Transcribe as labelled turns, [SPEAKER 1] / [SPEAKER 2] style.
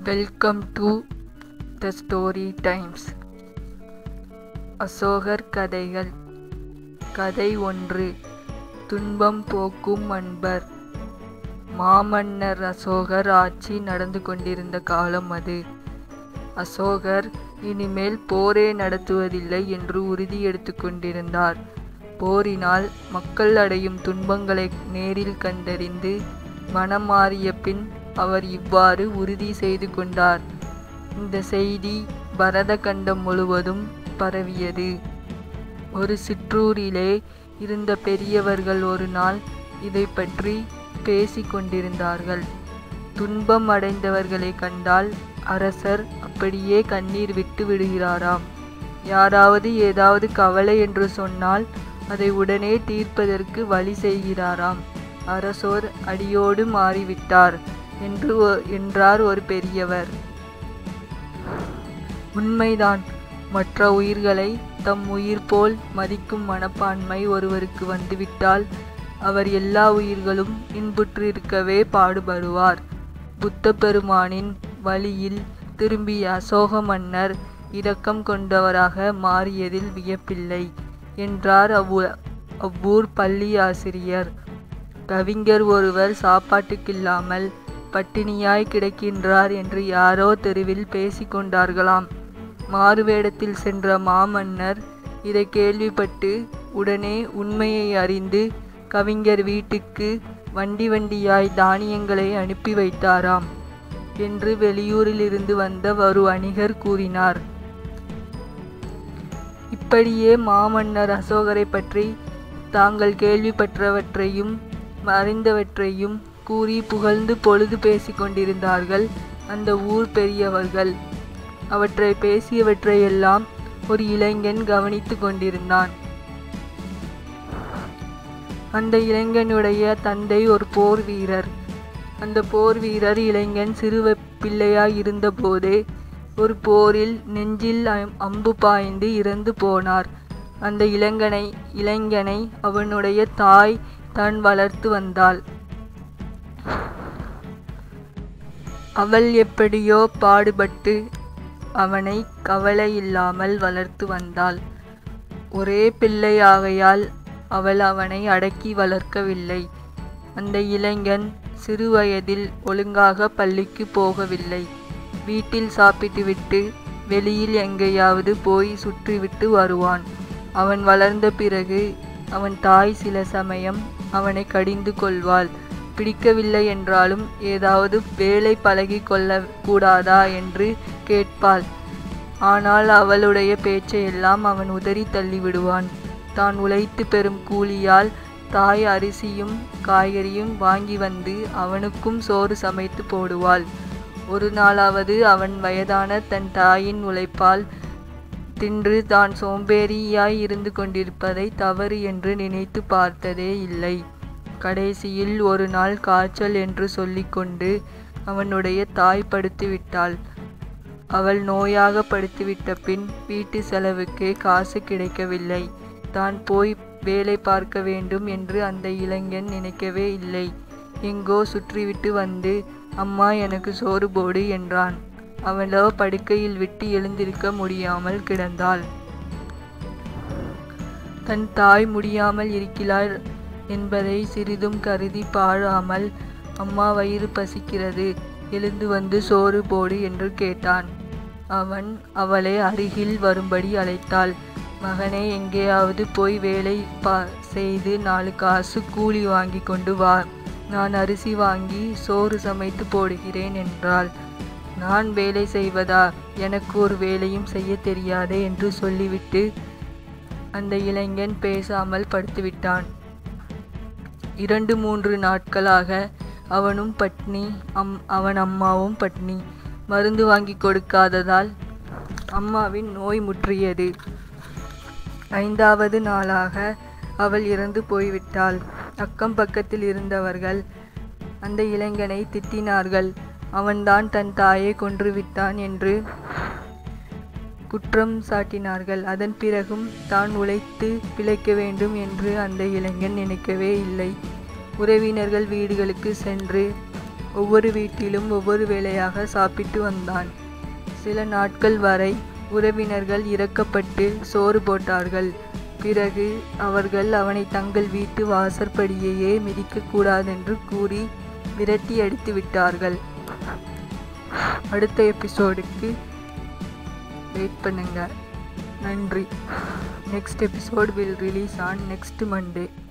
[SPEAKER 1] welcome to the story times அசோகர் கதைகள் கதை ஒன்று துன்பம் போக்கும் அன்பர் மாமன்னர் அசோகர் ஆட்சி நடந்து கொண்டிருந்த காலம் அது அசோகர் இனிமேல் போரே நடத்துவதில்லை என்று உறுதி எடுத்துக் கொண்டிருந்தார் போரினால் மக்கள் அடையும் துன்பங்களை நேரில் கண்டறிந்து மனம் மாறிய பின் அவர் இவ்வாறு உறுதி செய்து கொண்டார் இந்த செய்தி பரத கண்டம் முழுவதும் பரவியது ஒரு சிற்றூரிலே இருந்த பெரியவர்கள் ஒரு நாள் இதை பற்றி பேசிக் கொண்டிருந்தார்கள் துன்பம் அடைந்தவர்களை கண்டால் அரசர் அப்படியே கண்ணீர் விட்டு விடுகிறாராம் யாராவது ஏதாவது கவலை என்று சொன்னால் அதை உடனே தீர்ப்பதற்கு வழி செய்கிறாராம் அரசோர் அடியோடு மாறிவிட்டார் என்று ஒ- என்றார் ஒரு பெரியவர் உண்மைதான் மற்ற உயிர்களை தம் உயிர் போல் மதிக்கும் மனப்பான்மை ஒருவருக்கு வந்துவிட்டால் அவர் எல்லா உயிர்களும் இன்புற்றிருக்கவே பாடுபடுவார் புத்த பெருமானின் வழியில் திரும்பிய அசோக மன்னர் இரக்கம் கொண்டவராக மாறியதில் வியப்பில்லை என்றார் அவ்வூ அவ்வூர் பள்ளி ஆசிரியர் கவிஞர் ஒருவர் சாப்பாட்டுக்கில்லாமல் பட்டினியாய் கிடக்கின்றார் என்று யாரோ தெருவில் பேசிக்கொண்டார்களாம் மாறுவேடத்தில் சென்ற மாமன்னர் இதை கேள்விப்பட்டு உடனே உண்மையை அறிந்து கவிஞர் வீட்டுக்கு வண்டி வண்டியாய் தானியங்களை அனுப்பி வைத்தாராம் என்று வெளியூரிலிருந்து வந்த ஒரு வணிகர் கூறினார் இப்படியே மாமன்னர் அசோகரை பற்றி தாங்கள் கேள்விப்பட்டவற்றையும் அறிந்தவற்றையும் கூறி புகழ்ந்து பொழுது பேசிக் கொண்டிருந்தார்கள் அந்த ஊர் பெரியவர்கள் அவற்றை பேசியவற்றையெல்லாம் ஒரு இளைஞன் கவனித்துக் கொண்டிருந்தான் அந்த இளைஞனுடைய தந்தை ஒரு போர் வீரர் அந்த போர் வீரர் இளைஞன் சிறு பிள்ளையாய் இருந்தபோதே ஒரு போரில் நெஞ்சில் அம்- அம்பு பாய்ந்து இறந்து போனார் அந்த இளைஞனை இளைஞனை அவனுடைய தாய் தான் வளர்த்து வந்தாள் அவள் எப்படியோ பாடுபட்டு அவனை கவலை இல்லாமல் வளர்த்து வந்தாள் ஒரே பிள்ளையாகையால் அவள் அவனை அடக்கி வளர்க்கவில்லை அந்த இளைஞன் சிறுவயதில் ஒழுங்காக பள்ளிக்கு போகவில்லை வீட்டில் சாப்பிட்டுவிட்டு வெளியில் எங்கேயாவது போய் சுற்றிவிட்டு வருவான் அவன் வளர்ந்த பிறகு அவன் தாய் சில சமயம் அவனை கடிந்து கொள்வாள் பிடிக்கவில்லை என்றாலும் ஏதாவது வேலை பழகி கொள்ள கூடாதா என்று கேட்பாள் ஆனால் அவளுடைய பேச்சையெல்லாம் அவன் உதறி தள்ளிவிடுவான் தான் உழைத்து பெறும் கூலியால் தாய் அரிசியும் காய்கறியும் வாங்கி வந்து அவனுக்கும் சோறு சமைத்து போடுவாள் ஒரு நாளாவது அவன் வயதான தன் தாயின் உழைப்பால் தின்று தான் சோம்பேறியாய் இருந்து கொண்டிருப்பதை தவறு என்று நினைத்து பார்த்ததே இல்லை கடைசியில் ஒரு நாள் காய்ச்சல் என்று சொல்லிக்கொண்டு அவனுடைய தாய் படுத்துவிட்டாள் அவள் நோயாக படுத்துவிட்ட பின் வீட்டு செலவுக்கு காசு கிடைக்கவில்லை தான் போய் வேலை பார்க்க வேண்டும் என்று அந்த இளைஞன் நினைக்கவே இல்லை எங்கோ சுற்றிவிட்டு வந்து அம்மா எனக்கு சோறு போடு என்றான் அவளோ படுக்கையில் விட்டு எழுந்திருக்க முடியாமல் கிடந்தாள் தன் தாய் முடியாமல் இருக்கிறாள் என்பதை சிறிதும் கருதி பாழாமல் அம்மா வயிறு பசிக்கிறது எழுந்து வந்து சோறு போடு என்று கேட்டான் அவன் அவளை அருகில் வரும்படி அழைத்தாள் மகனே எங்கேயாவது போய் வேலை பா செய்து நாலு காசு கூலி வாங்கி கொண்டு வா நான் அரிசி வாங்கி சோறு சமைத்து போடுகிறேன் என்றாள் நான் வேலை செய்வதா எனக்கு ஒரு வேலையும் செய்ய தெரியாதே என்று சொல்லிவிட்டு அந்த இளைஞன் பேசாமல் படுத்துவிட்டான் இரண்டு மூன்று நாட்களாக அவனும் பட்னி அம் அவன் அம்மாவும் பட்னி மருந்து வாங்கி கொடுக்காததால் அம்மாவின் நோய் முற்றியது ஐந்தாவது நாளாக அவள் இறந்து போய்விட்டாள் அக்கம் பக்கத்தில் இருந்தவர்கள் அந்த இளைஞனை திட்டினார்கள் அவன்தான் தன் தாயை கொன்றுவிட்டான் என்று குற்றம் சாட்டினார்கள் அதன் பிறகும் தான் உழைத்து பிழைக்க வேண்டும் என்று அந்த இளைஞன் நினைக்கவே இல்லை உறவினர்கள் வீடுகளுக்கு சென்று ஒவ்வொரு வீட்டிலும் ஒவ்வொரு வேளையாக சாப்பிட்டு வந்தான் சில நாட்கள் வரை உறவினர்கள் இறக்கப்பட்டு சோறு போட்டார்கள் பிறகு அவர்கள் அவனை தங்கள் வீட்டு வாசற்படியையே மிதிக்கக்கூடாதென்று கூறி விரட்டி அடித்து விட்டார்கள் அடுத்த எபிசோடுக்கு வெயிட் பண்ணுங்க நன்றி next episode will release on next Monday